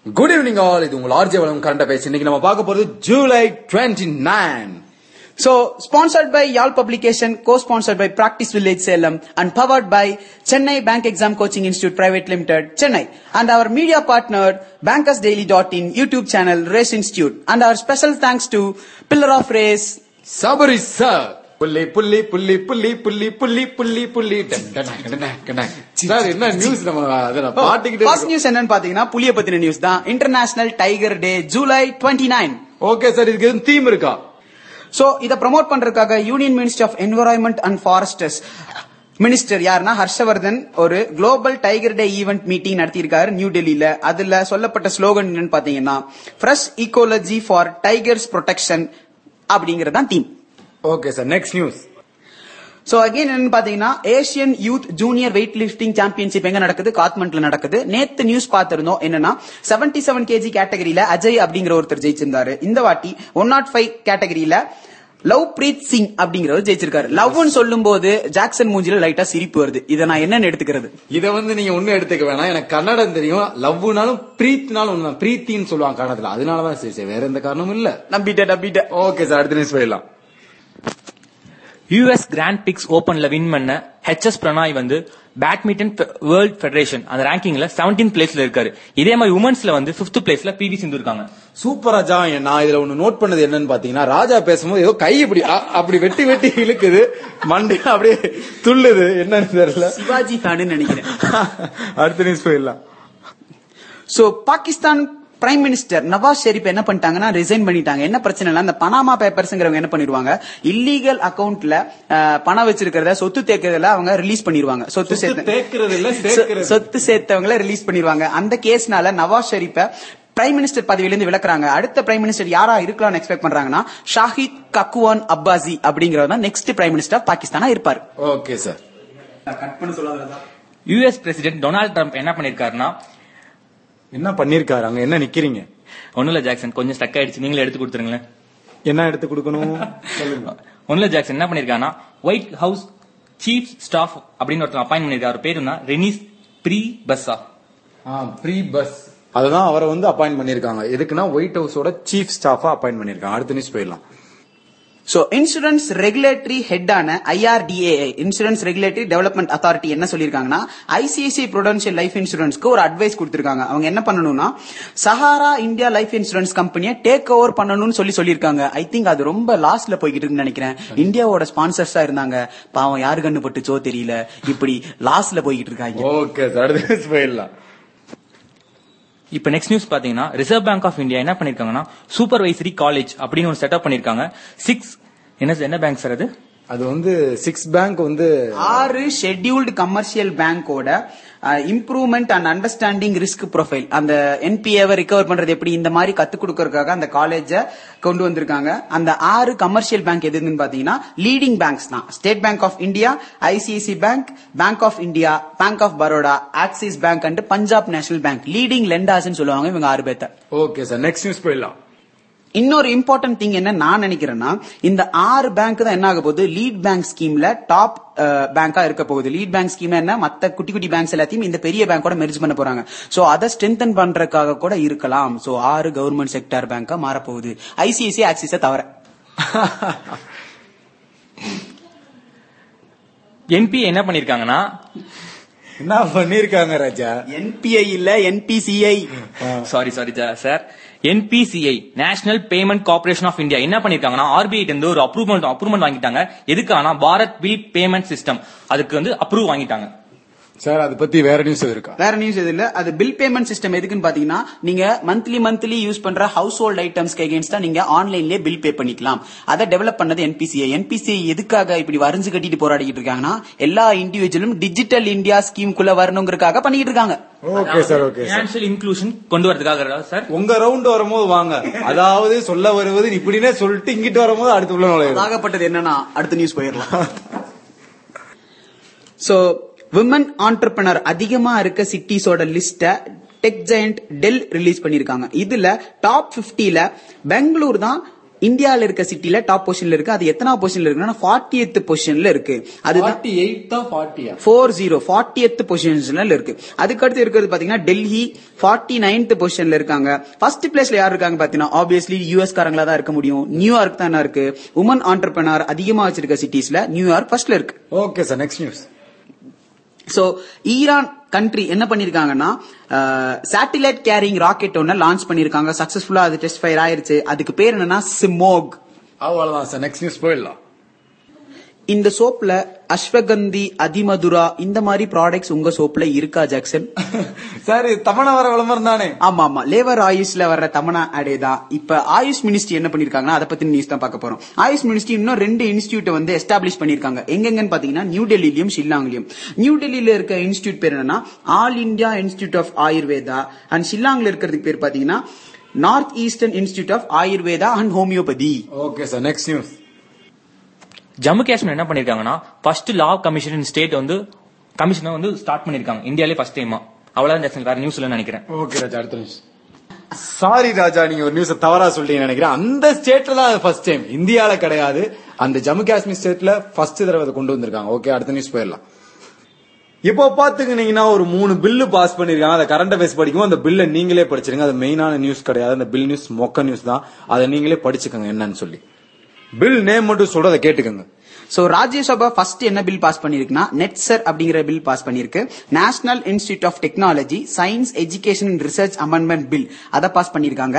Good evening all இது உங்கள் RJ வளம் கரண்ட் பேசி இன்னைக்கு நம்ம பார்க்க போறது July twenty nine So, sponsored by Yal Publication, co-sponsored by Practice Village Salem, and powered by Chennai Bank Exam Coaching Institute Private Limited, Chennai, and our media partner, bankersdaily.in YouTube channel, Race Institute, and our special thanks to Pillar of Race, Sabari sir புள்ளி புள்ளி புள்ளி புள்ளி புள்ளி புள்ளி புள்ளி புள்ளி டன், டன், டன், டன், டன், டன். சார் என்ன நியூஸ் நம்ம அதை பாட்டுக்கிட்டே ஃபர்ஸ்ட் நியூஸ் என்னன்னு பாத்தீங்கன்னா புலிய பத்தின நியூஸ் தான் international tiger day July twenty nine okay sir இதுக்கு எதுவும் தீம் இருக்கா சோ இத ப்ரோமோட் பண்றதுக்காக union ministry of environment and foresters minister யாருன்னா ஹர்ஷவர்தன் ஒரு global tiger day event meeting நடத்தியிருக்காரு நியூ டெல்லியில அதுல சொல்லப்பட்ட ஸ்லோகன் என்னன்னு பாத்தீங்கன்னா fresh ecology for tigers protection அப்படிங்கறது தான் theme okay sir next news so again என்னன்னு பாத்தீங்கன்னா Asian youth junior weight lifting championship எங்க நடக்குது காத்மண்ட்ல நடக்குது நேத்து நியூஸ் பார்த்திருந்தோம் என்னன்னா 77 செவன் கேஜி கேட்டகரியில அஜய் அப்படிங்கிற ஒருத்தர் ஜெயிச்சிருந்தாரு இந்த வாட்டி ஒன் நாட் ஃபைவ் கேட்டகரியில லவ் பிரீத் சிங் அப்படிங்கிறவர் ஜெயிச்சிருக்காரு லவ்னு சொல்லும் போது ஜாக்சன் மூஞ்சில லைட்டா சிரிப்பு வருது இதை நான் என்னன்னு எடுத்துக்கிறது இத வந்து நீங்க ஒண்ணும் எடுத்துக்க வேணாம் எனக்கு கன்னடம் தெரியும் லவ்னாலும் பிரீத்னாலும் ஒண்ணுதான் பிரீத்தின்னு சொல்லுவாங்க கன்னடத்துல அதனாலதான் சரி சரி வேற எந்த காரணமும் இல்ல நம்பிட்டேன் நம்பிட்டேன் ஓகே சார் அடுத்த நியூஸ் போயிடலாம் யூஎஸ் கிராண்ட் பிக்ஸ் ஓபன்ல வின் பண்ண ஹெச்எஸ் பிரணாய் வந்து பேட்மிண்டன் வேர்ல்ட் ஃபெடரேஷன் அந்த ரேங்கிங்ல 17th பிளேஸ்ல இருக்காரு இதே மாதிரி உமன்ஸ்ல வந்து 5th பிளேஸ்ல பிவி சிந்து இருக்காங்க சூப்பரா ஜா நான் இதுல ஒண்ணு நோட் பண்ணது என்னன்னு பாத்தீங்கன்னா ராஜா பேசும்போது ஏதோ கை இப்படி அ- அப்படி வெட்டி வெட்டி இழுக்குது மண்டை அப்படியே துள்ளுது என்னன்னு தெரியல சிவாஜி ஃபேனு நினைக்கிறேன் அடுத்த நியூஸ் போயிடலாம் so Pakistan prime minister Nawaz Sharif என்ன பண்ணிட்டாங்கன்னா ரிசைன் பண்ணிட்டாங்க என்ன பிரச்சனை இல்ல அந்த பனாமா பேப்பர்ஸ்ங்கிறவங்க என்ன பண்ணிடுவாங்க இல்லீகல் அக்கவுண்ட்ல பணம் வச்சிருக்கிறத சொத்து தேக்கிறதுல அவங்க ரிலீஸ் பண்ணிடுவாங்க சொத்து சொத்து சேர்த்த தேக்குறது இல்ல, சேர்க்கிறது. சொ- சொத்து சேர்த்தவங்கள ரிலீஸ் பண்ணிடுவாங்க அந்த கேஸ்னால நவாஸ் ஷெரீப்ப பிரைம் மினிஸ்டர் பதவியிலிருந்து விலக்குறாங்க அடுத்த பிரைம் மினிஸ்டர் யாரா இருக்கலாம்னு எக்ஸ்பெக்ட் பண்றாங்கன்னா ஷாஹித் கக்குவான் அப்பாசி அப்படிங்கிறவர் தான் நெக்ஸ்ட் பிரைம் மினிஸ்டர் பாகிஸ்தானா இருப்பாரு ஓகே சார் கட் பண்ண சொல்லாத யுஎஸ் பிரசிடென்ட் டொனால்ட் ட்ரம்ப் என்ன பண்ணிருக்காருன்னா என்ன பண்ணிருக்காரு அங்க என்ன நிக்கிறீங்க ஒண்ணுல இல்ல ஜாக்சன் கொஞ்சம் ஸ்டக் ஆயிடுச்சு நீங்களே எடுத்து கொடுத்துருங்களேன் என்ன எடுத்து கொடுக்கணும் சொல்லுங்க ஒண்ணுல ஜாக்சன் என்ன பண்ணிருக்காருன்னா ஒயிட் ஹவுஸ் சீஃப் ஸ்டாஃப் அப்படின்னு ஒருத்தர் அப்பாயின் பண்ணிருக்காரு அவர் பேரு என்ன ரெனிஸ் ப்ரீ பஸ்ஸா ப்ரீ பஸ் அததான் அவரை வந்து அப்பாயிண்ட் பண்ணிருக்காங்க எதுக்குன்னா ஒயிட் ஹவுஸோட சீஃப் ஸ்டாஃபா அப்பாயிண்ட் பண்ணிருக்காங்க அடுத்த நியூஸ் போயிடலாம் சோ இன்சூரன்ஸ் ரெகுலேட்டரி ஹெட்டான IRDAI insurance regulatory development authority என்ன சொல்லிருக்காங்கன்னா ஐசிஐசிஐ ப்ரொடென்ஷியல் லைஃப் இன்சூரன்ஸ்க்கு ஒரு அட்வைஸ் கொடுத்திருக்காங்க அவங்க என்ன பண்ணணும்னா சஹாரா இந்தியா லைஃப் இன்சூரன்ஸ் கம்பெனியை டேக் ஓவர் பண்ணணும்னு சொல்லி சொல்லிருக்காங்க ஐ திங்க் அது ரொம்ப லாஸ்ட்ல போய்கிட்டு இருக்குன்னு நினைக்கிறேன் இந்தியாவோட ஸ்பான்சர்ஸா இருந்தாங்க பாவம் யாரு கண்ணு பட்டுச்சோ தெரியல இப்படி லாஸ்ட்ல போய்கிட்டு இருக்காங்க ஓகே சார் அடுத்த நியூஸ் போயிடலாம் இப்ப நெக்ஸ்ட் நியூஸ் பாத்தீங்கன்னா ரிசர்வ் பேங்க் ஆஃப் இந்தியா என்ன பண்ணிருக்காங்கன்னா சூப்பர்வைசரி காலேஜ் அப்படின்னு ஒரு செட்டப் பண்ணிருக்காங்க சிக்ஸ் என்ன என்ன பேங்க் சார் அது அது வந்து சிக்ஸ் பேங்க் வந்து ஆறு ஷெட்யூல்டு கமர்ஷியல் பேங்கோட improvement and understanding risk profile அந்த என்பிஏவை ரிகவர் பண்றது எப்படி இந்த மாதிரி கத்து கொடுக்கறதுக்காக அந்த காலேஜ கொண்டு வந்திருக்காங்க அந்த ஆறு கமர்ஷியல் பேங்க் எதுன்னு பாத்தீங்கன்னா லீடிங் பேங்க்ஸ் தான் state bank of India ICICI bank bank of India bank of Baroda Axis bank and Punjab national bank leading lenders சொல்லுவாங்க இவங்க ஆறு பேர்த்த ஓகே சார் நெக்ஸ்ட் நியூஸ் போயிடலாம் இன்னொரு இம்பார்ட்டன்ட் திங் என்ன நான் நினைக்கிறேன்னா இந்த ஆறு பேங்க் தான் என்ன ஆக போகுது லீட் பேங்க் ஸ்கீம்ல டாப் பேங்கா இருக்க போகுது லீட் பேங்க் ஸ்கீம் என்ன மத்த குட்டி குட்டி பேங்க்ஸ் எல்லாத்தையும் இந்த பெரிய பேங்கோட மெர்ஜ் பண்ண போறாங்க சோ அதை ஸ்ட்ரென்தன் பண்றதுக்காக கூட இருக்கலாம் சோ ஆறு கவர்மெண்ட் செக்டார் பேங்கா மாறப்போகுது ஐசிஐசி ஆக்சிஸ தவிர என்பி என்ன பண்ணிருக்காங்கன்னா என்ன பண்ணிருக்காங்க ராஜா என்பிஐ இல்ல NPCI sorry sorry sir NPCI national payment corporation of India என்ன பண்ணிருக்காங்கன்னா ஆர்பிஐ இருந்து ஒரு அப்ரூவ்மெண்ட் அப்ரூவ்மெண்ட் வாங்கிட்டாங்க எதுக்கானா பாரத் பில் பேமெண்ட் சிஸ்டம் அதுக்கு வந்து அப்ரூவ் வாங்கிட்டாங்க சார் அதை பத்தி வேற நியூஸ் எது இருக்கா வேற நியூஸ் எது இல்ல அது பில் பேமெண்ட் சிஸ்டம் எதுக்குன்னு பாத்தீங்கன்னா நீங்க மந்த்லி மந்த்லி யூஸ் பண்ற ஹவுஸ் ஹோல்ட் ஐட்டம்ஸ்க்கு அகேன்ஸ்டா நீங்க ஆன்லைன்லயே பில் பே பண்ணிக்கலாம் அதை டெவலப் பண்ணது என்பிசிஐ என்பிசிஐ எதுக்காக இப்படி வரைஞ்சு கட்டிட்டு போராடிக்கிட்டு இருக்காங்கன்னா எல்லா இண்டிவிஜுவலும் டிஜிட்டல் இந்தியா ஸ்கீமுக்குள்ள வரணுங்கிறதுக்காக பண்ணிட்டு இருக்காங்க okay sir okay sir financial inclusion கொண்டு வரதுக்காக சார் உங்க ரவுண்ட் வரும்போது வாங்க அதாவது சொல்ல வருவது இப்படினே சொல்லிட்டு இங்கிட்டு வரும்போது அடுத்து உள்ள நுழையுது ஆகப்பட்டது என்னன்னா அடுத்த நியூஸ் போயிடலாம் சோ விமன் ஆண்டர்பிரினர் அதிகமா இருக்க சிட்டிஸோட லிஸ்ட டெக் ஜெயண்ட் டெல் ரிலீஸ் பண்ணிருக்காங்க இதுல டாப் 50ல பெங்களூர் தான் இந்தியால இருக்க சிட்டில டாப் பொசிஷன்ல இருக்கு அது எத்தனா பொசிஷன்ல இருக்குன்னா ஃபார்ட்டி எத் பொசிஷன்ல இருக்கு அதுதான் ஃபார்ட்டி எயிட்டா ஃபார்ட்டியா ஃபோர் ஜீரோ ஃபார்ட்டி எத் பொசிஷன்ல இருக்கு அதுக்கடுத்து இருக்கிறது பாத்தீங்கன்னா டெல்லி ஃபார்ட்டி நைன்த் பொசிஷன்ல இருக்காங்க ஃபர்ஸ்ட் பிளேஸ்ல யார் இருக்காங்க பாத்தீங்கன்னா ஆப்வியஸ்லி யூஎஸ் காரங்களா தான் இருக்க முடியும் நியூயார்க் தானே இருக்கு உமன் ஆண்டர்பனர் அதிகமா வச்சிருக்க சிட்டிஸ்ல நியூயார்க் ஃபர்ஸ்ட்ல இருக்கு okay sir next news so Iran country என்ன பண்ணிருக்காங்கன்னா சேட்டிலைட் கேரிங் ராக்கெட் ஒன்னு லான்ச் பண்ணிருக்காங்க சக்சஸ்ஃபுல்லா அது டெஸ்ட் ஃபயர் ஆயிருச்சு அதுக்கு பேர் என்னன்னா சிமோக் அவ்வளவுதான் சார் நெக்ஸ்ட் நியூஸ் போயிடலாம் இந்த சோப்ல அஸ்வகந்தி அதிமதுரா இந்த மாதிரி ப்ராடக்ட்ஸ் உங்க சோப்ல இருக்கா ஜாக்சன் சார் இது தமிழ வர விளம்பரம் தானே ஆமா ஆமா லேபர் ஆயுஷ்ல வர்ற தமனா அடே தான் இப்ப ஆயுஷ் மினிஸ்ட்ரி என்ன பண்ணிருக்காங்கன்னா அதை பத்தி நியூஸ் தான் பார்க்க போறோம் ஆயுஷ் மினிஸ்ட்ரி இன்னும் ரெண்டு இன்ஸ்டியூட் வந்து எஸ்டாப்ளிஷ் பண்ணிருக்காங்க எங்கெங்கன்னு பாத்தீங்கன்னா நியூ டெல்லியிலும் ஷில்லாங்லயும் நியூ டெல்லியில இருக்க இன்ஸ்டியூட் பேர் என்னன்னா all India institute of Ayurveda and ஷில்லாங்ல இருக்கிறதுக்கு பேர் பாத்தீங்கன்னா north eastern institute of Ayurveda and homeopathy okay sir next news Jammu Kashmir என்ன பண்ணிருக்காங்கன்னா ஃபர்ஸ்ட் லா கமிஷன் ஸ்டேட் வந்து கமிஷனை வந்து ஸ்டார்ட் பண்ணிருக்காங்க இந்தியாலே ஃபர்ஸ்ட் டைமா அவ்வளவுதான் ஜாக்சன் வேற நியூஸ்ல நினைக்கிறேன் ஓகே ராஜா அடுத்த நியூஸ் சாரி ராஜா நீங்க ஒரு நியூஸ் தவறா சொல்லிட்டீங்கன்னு நினைக்கிறேன் அந்த ஸ்டேட்ல தான் ஃபர்ஸ்ட் டைம் இந்தியால கிடையாது அந்த ஜம்மு காஷ்மீர் ஸ்டேட்ல ஃபர்ஸ்ட் தடவை அதை கொண்டு வந்திருக்காங்க ஓகே அடுத்த நியூஸ் போயிடலாம் இப்போ பாத்துக்கிட்டீங்கன்னா ஒரு மூணு பில்லு பாஸ் பண்ணிருக்காங்க அந்த கரண்ட் அஃபேர்ஸ் படிக்கும் அந்த பில்லை நீங்களே படிச்சிருங்க அது மெயினான நியூஸ் கிடையாது அந்த பில் நியூஸ் மொக்க நியூஸ் தான் அதை நீங்களே படிச்சுக்கோங்க என்னன்னு சொல்லி பில் நேம் மட்டும் சொல்றதை கேட்டுக்கோங்க சோ ராஜ்யசபா ஃபர்ஸ்ட் என்ன பில் பாஸ் பண்ணிருக்குன்னா நெட்சர் அப்படிங்கிற பில் பாஸ் பண்ணிருக்கு national institute of technology science education and research amendment bill அதை பாஸ் பண்ணிருக்காங்க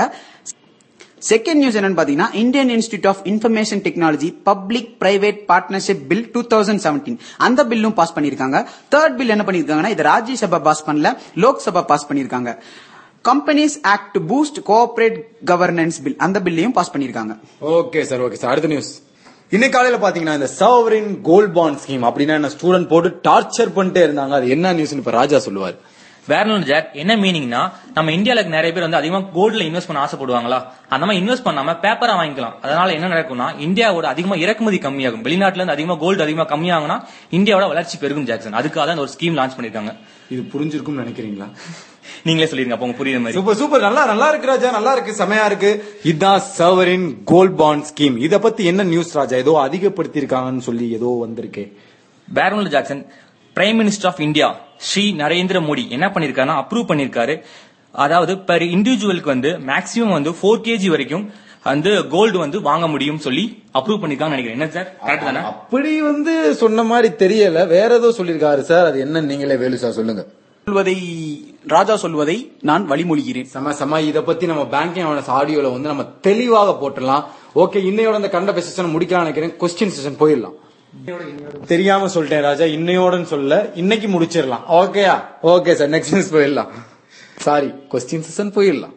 செகண்ட் நியூஸ் என்னன்னு பாத்தீங்கன்னா Indian institute of information technology public private partnership bill two thousand seventeen அந்த பில்லும் பாஸ் பண்ணிருக்காங்க தேர்ட் பில் என்ன பண்ணிருக்காங்கன்னா இது ராஜ்யசபா பாஸ் பண்ணல லோக்சபா பாஸ் பண்ணிருக்காங்க companies act boost cooperate governance bill அந்த பில்லையும் பாஸ் பண்ணிருக்காங்க ஓகே சார் ஓகே சார் அடுத்த நியூஸ் இன்னைக்கு காலையில பாத்தீங்கன்னா இந்த சவரின் கோல்ட் பாண்ட் ஸ்கீம் அப்படின்னா என்ன ஸ்டூடெண்ட் போட்டு டார்ச்சர் பண்ணிட்டே இருந்தாங்க அது என்ன நியூஸ் இப்ப ராஜா சொல்லுவார் வேற ஒன்று ஜாக் என்ன மீனிங்னா நம்ம இந்தியால இருக்க நிறைய பேர் வந்து அதிகமா கோல்ட்ல இன்வெஸ்ட் பண்ண ஆசைப்படுவாங்களா அந்த மாதிரி இன்வெஸ்ட் பண்ணாம பேப்பரா வாங்கிக்கலாம் அதனால என்ன நடக்கும்னா இந்தியாவோட அதிகமா இறக்குமதி கம்மியாகும் வெளிநாட்டுல இருந்து அதிகமா கோல்டு அதிகமா கம்மியாகும்னா இந்தியாவோட வளர்ச்சி பெருகும் ஜாக்சன் அதுக்காக தான் இந்த ஒரு ஸ்கீம் லான்ச் பண்ணிருக்காங்க இது புரிஞ்சிருக்கும்னு நினைக்கிறீங்களா நீங்களே சொல்லிருங்க அப்போ உங்க புரியுற மாதிரி சூப்பர் சூப்பர் நல்லா நல்லா இருக்கு ராஜா நல்லா இருக்கு செமையா இருக்கு இதுதான் சவரின் கோல்ட் பாண்ட் ஸ்கீம் இத பத்தி என்ன நியூஸ் ராஜா ஏதோ அதிகப்படுத்தி இருக்காங்கன்னு சொல்லி ஏதோ வந்திருக்கே வேற ஒன்று ஜாக்சன் prime minister of India Shri Narendra Modi என்ன பண்ணிருக்காருன்னா அப்ரூவ் பண்ணிருக்காரு அதாவது பெர் இண்டிவிஜுவலுக்கு வந்து மேக்ஸிமம் வந்து ஃபோர் கேஜி வரைக்கும் வந்து கோல்டு வந்து வாங்க முடியும் சொல்லி அப்ரூவ் பண்ணிருக்காங்கன்னு நினைக்கிறேன் என்ன சார் கரெக்ட் தானே அப்படி வந்து சொன்ன மாதிரி தெரியல வேற ஏதோ சொல்லிருக்காரு சார் அது என்ன நீங்களே வேலு சார் சொல்லுங்க சொல்வதை ராஜா சொல்வதை நான் வழிமொழிகிறேன் செம செம இத பத்தி நம்ம பேங்கிங் அவனஸ் ஆடியோல வந்து நம்ம தெளிவாக போட்டுடலாம் ஓகே இன்னையோட இந்த கண்ட செஷன் முடிக்கலாம் நினைக்கிறேன் கொஸ்டின் செஷன் போயிடலாம் தெரியாம சொல்லிட்டேன் ராஜா இன்னையோடன்னு சொல்ல இன்னைக்கு முடிச்சிடலாம் ஓகேயா ஓகே சார் நெக்ஸ்ட் நியூஸ் போயிடலாம் சாரி கொஸ்டின் செஷன் போயிடலாம்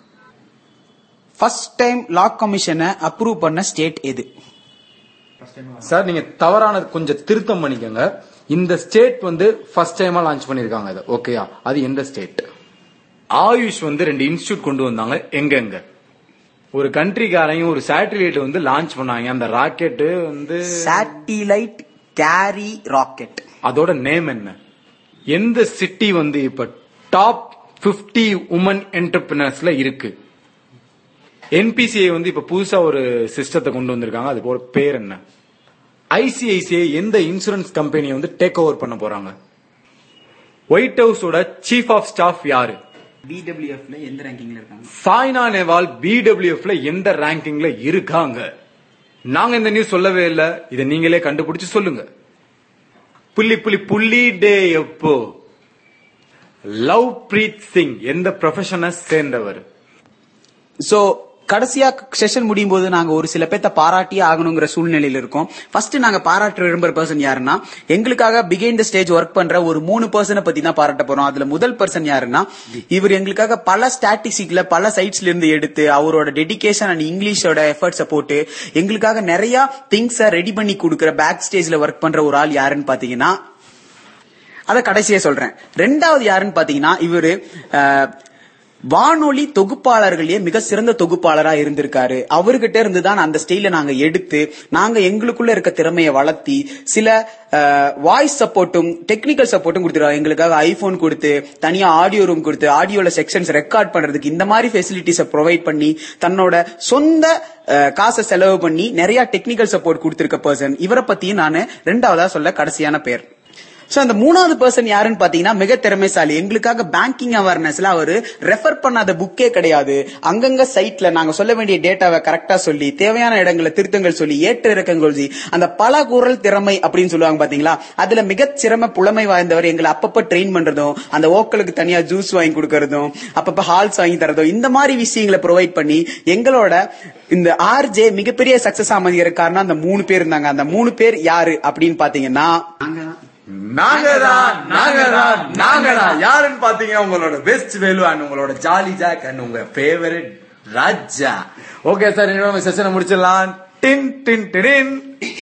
ஃபர்ஸ்ட் டைம் லா கமிஷனை அப்ரூவ் பண்ண ஸ்டேட் எது சார் நீங்க தவறானது கொஞ்சம் திருத்தம் பண்ணிக்கோங்க இந்த ஸ்டேட் வந்து ஃபர்ஸ்ட் டைமா லான்ச் பண்ணிருக்காங்க இதை ஓகேயா அது எந்த ஸ்டேட் ஆயுஷ் வந்து ரெண்டு இன்ஸ்டியூட் கொண்டு வந்தாங்க எங்க எங்க ஒரு கண்ட்ரிக்காரையும் ஒரு சேட்டலைட் வந்து லான்ச் பண்ணாங்க அந்த ராக்கெட் வந்து சேட்டிலைட் கேரி ராக்கெட் அதோட நேம் என்ன எந்த சிட்டி வந்து இப்ப டாப் 50 உமன் என்டர்பிரினர்ஸ்ல இருக்கு என்பிசிஐ வந்து இப்ப புதுசா ஒரு சிஸ்டத்தை கொண்டு வந்திருக்காங்க அது போல பேர் என்ன ஐசிஐசிஐ எந்த இன்சூரன்ஸ் கம்பெனியை வந்து டேக் ஓவர் பண்ண போறாங்க ஒயிட் ஹவுஸோட சீஃப் ஆஃப் ஸ்டாஃப் யாரு பிடபிள்யூஎஃப்ல எந்த ரேங்கிங்ல இருக்காங்க சாய்னா நேவால் பிடபிள்யூஎஃப்ல எந்த ரேங்கிங்ல இருக்காங்க நாங்க இந்த நியூஸ் சொல்லவே இல்ல இதை நீங்களே கண்டுபிடிச்சு சொல்லுங்க புள்ளி புள்ளி புள்ளி டே எப்போ லவ் பிரீத் சிங் எந்த ப்ரொஃபஷனை சேர்ந்தவர் சோ கடைசியா செஷன் முடியும் போது நாங்க ஒரு சில பேர்த்த பாராட்டியே ஆகணுங்கிற சூழ்நிலையில இருக்கோம் ஃபர்ஸ்ட் நாங்க பாராட்ட விரும்புற பர்சன் யாருன்னா எங்களுக்காக பிகைன் த ஸ்டேஜ் ஒர்க் பண்ற ஒரு மூணு பர்சனை பத்தி தான் பாராட்ட போறோம் அதுல முதல் பர்சன் யாருன்னா இவர் எங்களுக்காக பல ஸ்டாட்டிஸ்டிக்ல பல சைட்ஸ்ல இருந்து எடுத்து அவரோட டெடிகேஷன் அண்ட் இங்கிலீஷோட எஃபர்ட்ஸை போட்டு எங்களுக்காக நிறைய திங்ஸ ரெடி பண்ணி கொடுக்குற பேக் ஸ்டேஜ்ல ஒர்க் பண்ற ஒரு ஆள் யாருன்னு பாத்தீங்கன்னா அத கடைசியா சொல்றேன் ரெண்டாவது யாருன்னு பாத்தீங்கன்னா இவரு அஹ், வானொலி தொகுப்பாளர்களே மிக சிறந்த தொகுப்பாளரா இருந்திருக்காரு அவர்கிட்ட இருந்து தான் அந்த ஸ்டைல நாங்க எடுத்து நாங்க எங்களுக்குள்ள இருக்க திறமையை வளர்த்தி சில வாய்ஸ் சப்போர்ட்டும் டெக்னிக்கல் சப்போர்ட்டும் கொடுத்துருவாங்க எங்களுக்காக ஐபோன் கொடுத்து தனியா ஆடியோ ரூம் கொடுத்து ஆடியோல செக்ஷன்ஸ் ரெக்கார்ட் பண்றதுக்கு இந்த மாதிரி ஃபெசிலிட்டிஸை ப்ரொவைட் பண்ணி தன்னோட சொந்த அஹ், காசை செலவு பண்ணி நிறைய டெக்னிக்கல் சப்போர்ட் கொடுத்திருக்க பர்சன் இவரை பத்தியும் நான் ரெண்டாவதா சொல்ல கடைசியான பேர் சோ அந்த மூணாவது பர்சன் யாருன்னு பாத்தீங்கன்னா மிக திறமைசாலி எங்களுக்காக பேங்கிங் அவேர்னஸ்ல அவரு ரெஃபர் பண்ணாத புக்கே கிடையாது அங்கங்க சைட்ல நாங்க சொல்ல வேண்டிய டேட்டாவை கரெக்டா சொல்லி தேவையான இடங்களை திருத்தங்கள் சொல்லி ஏற்ற இறக்கங்கள் சொல்லி அந்த பல குரல் திறமை அப்படின்னு சொல்லுவாங்க பாத்தீங்களா அதுல மிக சிறம புலமை வாய்ந்தவர் எங்களை அப்பப்ப ட்ரெயின் பண்றதும் அந்த ஓக்களுக்கு தனியா ஜூஸ் வாங்கி கொடுக்கறதும் அப்பப்ப ஹால்ஸ் வாங்கி தரதும் இந்த மாதிரி விஷயங்களை ப்ரொவைட் பண்ணி எங்களோட இந்த ஆர்ஜே மிகப்பெரிய சக்சஸ் அமைதிக்கு காரணம் அந்த மூணு பேர் இருந்தாங்க அந்த மூணு பேர் யாரு அப்படின்னு பாத்தீங்கன்னா நாங்கதான் நாங்கதான் நாங்கதான் யாருன்னு பாத்தீங்கன்னா உங்களோட பெஸ்ட் வேலு அண்ட் உங்களோட ஜாலி ஜாக் அண்ட் உங்க ஃபேவரட் ராஜா ஓகே சார் இன்னொரு செஷனை முடிச்சிடலாம் டின் டின் டின்